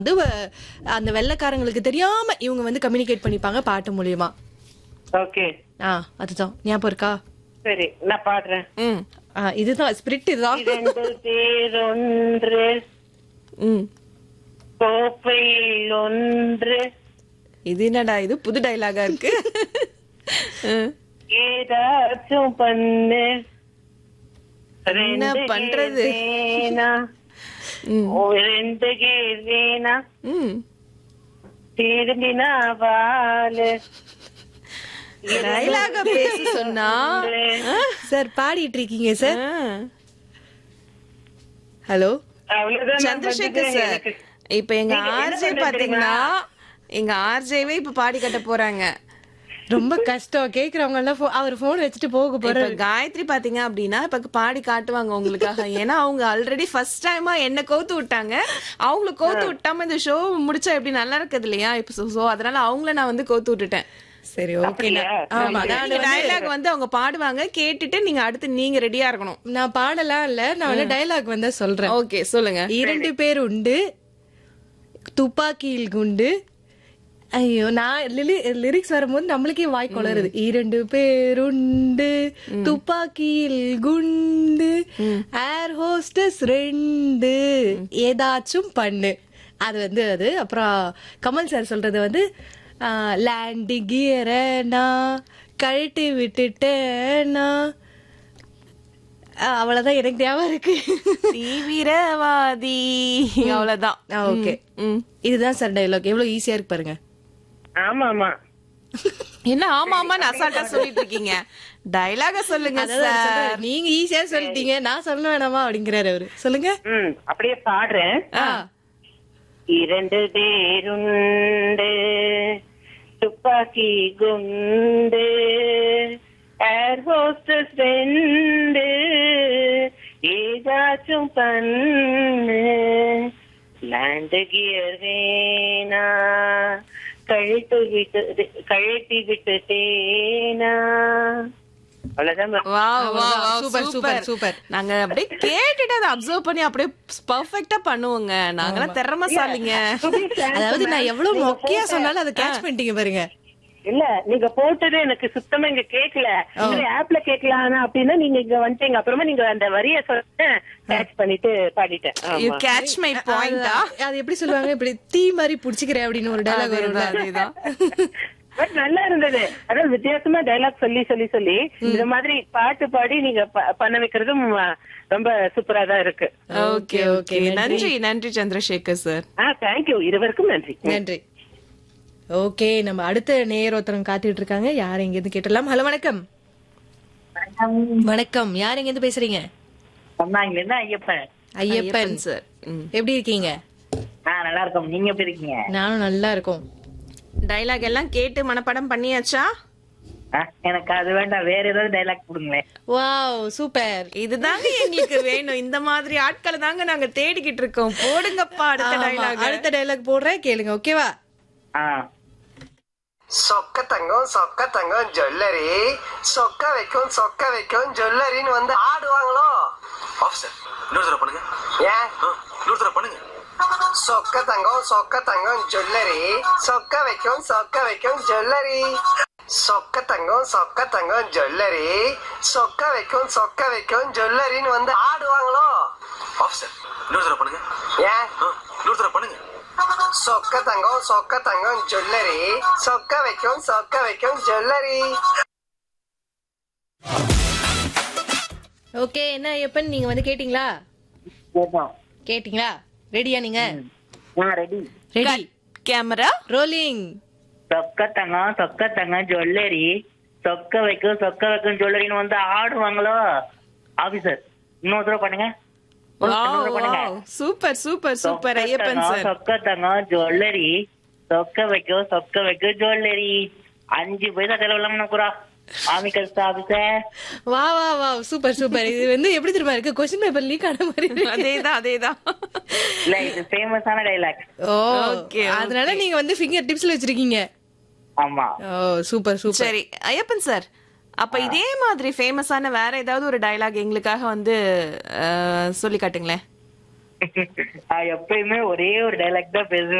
வந்து வ- அந்த வெள்ளைக்காரங்களுக்கு தெரியாம இவங்க வந்து கம்யூனிகேட் பண்ணிப்பாங்க பாட்டு மூலியமா ஓகே ஆ அதுதான் ஞாபகம் இருக்கா சரி நான் பாடுறேன் ம் ஆ, இதுதான் ஸ்பிரிட் இதுதான் இரண்டு தேரொன்று ம் கோப்பையில் ஒன்று இது என்னடா இது புது டைலாகா இருக்கு ம். ஏதாச்சும் பண்ணு என்ன ரெண்டு பண்றது? gear வேணா ம். ஓ, ரெண்டு கேர் வேணா ம் திரும்பினா வாழு டைலாக பேச சொன்னா சார் பாடிட்டு இருக்கீங்க சார் ஆ. அவ்வளவுதான் ஹலோ நான் சந்திரசேகர் வந்துட்டேன் சார் எனக்கு. இப்ப எங்க நீங்க என்ன ஆர்ஜே பண்றது பாத்தீங்கன்னா எங்க ஆர்ஜேவே இப்ப பாடி கட்ட போறாங்க ரொம்ப கஷ்டம் கேக்குறவங்க எல்லாம் pho- அவர் போன் வச்சுட்டு போக இப்ப போறாரு காயத்ரி பாத்தீங்க அப்படின்னா இப்ப பாடி காட்டுவாங்க உங்களுக்காக ஏன்னா அவங்க ஆல்ரெடி ஃபர்ஸ்ட் டைமா என்ன கோத்து விட்டாங்க அவங்கள கோத்து விட்டாம இந்த ஷோ முடிச்சா எப்படி நல்லா இருக்குது இல்லையா இப்ப சோ அதனால அவங்கள நான் வந்து கோத்து விட்டுட்டேன் சரி ஓகே அப்படியா? ஆமா நான் வந்து- டைலாக் வந்து அவங்க பாடுவாங்க கேட்டுட்டு நீங்க அடுத்து நீங்க ரெடியா இருக்கணும் நான் பாடலாம் இல்ல நான் வந்து டைலாக் வந்து சொல்றேன் ஓகே சொல்லுங்க இரண்டு பேர் உண்டு துப்பாக்கியில் குண்டு ஐயோ நான் லிரிக்ஸ் வரும்போது நம்மளுக்கே வாய் கொளருது இரண்டு பேர் உண்டு துப்பாக்கியில் குண்டு ஏர் ஹோஸ்டஸ் ரெண்டு ஏதாச்சும் பண்ணு அது வந்து அது அப்புறம் கமல் சார் சொல்றது வந்து லேண்டு கியரை நான் கழட்டி விட்டுட்டேன்னா ஆஹ் அவ்வளவுதான் எனக்கு ஞாபகம் இருக்கு தீவிரவாதி அவ்வளவுதான் ஓகே ம். இதுதான் சார் டைலாக் எவ்வளவு ஈஸியா இருக்கு பாருங்க ஆமா ஆமா என்ன ஆமா ஆமா அசால்ட்டா சொல்லிட்டு இருக்கீங்க டைலாக சொல்லுங்க அதாவது அவர் சார் சொல்றாரு, நீங்க ஈஸியா சொல்லிட்டீங்க நான் சொல்ல வேணாமா அப்படிங்கிறாரு அவரு சொல்லுங்க ம் அப்படியே பாடுறேன் ஆ. இரண்டு பேருண்டு துப்பாக்கி குண்டு ஏர் ஹோஸ்டஸ் ரெண்டு ஏதாச்சும் பண்ணு லேண்ட் கியர் வேணா கழித்து விட்டு கழட்டி விட்டுட்டேனா அவ்வளவுதான் வா வா Super, super, super. நாங்க அப்படியே கேட்டுட்டு அதை அப்சர்வ் பண்ணி அப்படியே பர்ஃபெக்ட்டா பண்ணுவோங்க நாங்கெல்லாம் திறமசாலிங்க அதாவது நான் எவ்வளவு மொக்கையா சொன்னாலும் அதை கேட்ச் பண்ணிட்டீங்க பாருங்க இல்ல நீங்க போட்டது எனக்கு சுத்தமா இங்க கேக்கல ஆப்ல கேட்கலாம் அப்படின்னா நீங்க இங்க வந்துட்டீங்க அப்புறமா நீங்க அந்த வரிய சொல்ல கேட்ச் பண்ணிட்டு பாடிட்டேன் யூ ஆமா. கேட்ச் மை பாயிண்டா அது- அது எப்படி சொல்லுவாங்க இப்படி தீ மாதிரி புடிச்சுக்கிறேன் அப்படின்னு ஒரு டைலாக் வரும்ல அதேதான் பட் நல்லா இருந்தது அதாவது வித்தியாசமா டைலாக் சொல்லி சொல்லி சொல்லி இந்த மாதிரி பாட்டு பாடி நீங்க ப- பண்ண வைக்கிறதும் ஆ, ரொம்ப சூப்பரா தான் இருக்கு ஓகே ஓகே நன்றி நன்றி சந்திரசேகர் சார் ஆ தேங்க்யூ இருவருக்கும் நன்றி நன்றி ஓகே நம்ம அடுத்த நேயர் ஒருத்தரம் காத்துட்டு இருக்காங்க யார் எங்க இருந்து கேட்டலாம் ஹலோ வணக்கம் வணக்கம் யார் எங்க இருந்து பேசுறீங்க சொன்னாங்க என்ன ஐயப்பன் ஐயப்பன் சார் எப்படி இருக்கீங்க ஆ நல்லா இருக்கும் நீங்க எப்படி இருக்கீங்க நானும் நல்லா இருக்கோம் டைலாக் எல்லாம் கேட்டு மனப்பாடம் பண்ணியாச்சா ஆ, எனக்கு அது வேண்டாம் வேற ஏதாவது டைலாக் கொடுங்களேன் வாவ் சூப்பர் இதுதாங்க எங்களுக்கு வேணும் இந்த மாதிரி ஆட்களை தாங்க நாங்க தேடிக்கிட்டு இருக்கோம் போடுங்கப்பா அடுத்த டைலாக் அடுத்த டைலாக் போடுறேன் கேளுங்க ஓகேவா ஆ சொக்க தங்கம் சொக்க தங்கம் ஜுவல்லரி சொக்க வைக்கும் சொக்க வைக்கும் ஜுவல்லரின்னு வந்து ஆடுவாங்களோ ஆஃபீஸர் இன்னொரு தடவை பண்ணுங்க ஏன் ஆ, இன்னொரு தடவை பண்ணுங்க சொக்க தங்கம் சொக்க தங்கம் ஜுவல்லரி சொக்க வைக்கும் சொக்க வைக்கும் ஜுவல்லரி சொக்க தங்கம் சொக்க தங்கம் ஜுவல்லரி சொக்க வைக்கும் சொக்க வைக்கும் ஜுவல்லரின்னு வந்து ஆடுவாங்களோ ஆஃபீஸர் இன்னொரு தடவை பண்ணுங்க ஏன் ஆ, இன்னொரு தடவை பண்ணுங்க சொக்க தங்கம் சொக்க தங்கம் ஜுவல்லரி சொக்க வைக்கும் சொக்க வைக்கும் ஜுவல்லரி ஓகே என்ன ஐயப்பன் நீங்க வந்து கேட்டீங்களா கேட்டோம் கேட்டீங்களா ரெடியா நீங்க ஆ ரெடி ரெடி கேமரா ரோலிங் சொக்க தங்கம் சொக்க தங்கம் ஜுவல்லரி சொக்க வைக்கும் சொக்க வைக்கும் ஜுவல்லரின்னு வந்து ஆடுவாங்களோ ஆபீசர் இன்னொரு தடவை பண்ணுங்க இன்னொரு தடவை பண்ணுங்க சூப்பர் சூப்பர் சூப்பர் சொக்க ஐயப்பன் தங்கம், சார் சொக்க தங்கம் ஜுவல்லரி சொக்க வைக்கும் சொக்க வைக்கும் ஜுவல்லரி அஞ்சு பைசா செலவில்லாம கூறா ஆமிக்கல் ஆபீசர் வா வா வா சூப்பர் சூப்பர் இது வந்து எப்படி தெரியுமா இருக்கு கொஸ்டின் பேப்பர் லீக் ஆன மாதிரி இருக்கு. அதேதான் அதேதான் இல்ல இது ஃபேமஸான டைலாக் ஓ Okay, அதனால நீங்க வந்து ஃபிங்கர் டிப்ஸ்ல வச்சிருக்கீங்க ஆமா ஓ சூப்பர் சூப்பர் சரி ஐயப்பன் சார் அப்ப இதே மாதிரி ஃபேமஸான வேற ஏதாவது ஒரு டயலாக் எங்களுக்காக வந்து அஹ், சொல்லி காட்டுங்களேன் நான் எப்பயுமே ஒரே ஒரு டைலாக் தான் பேசுவேன்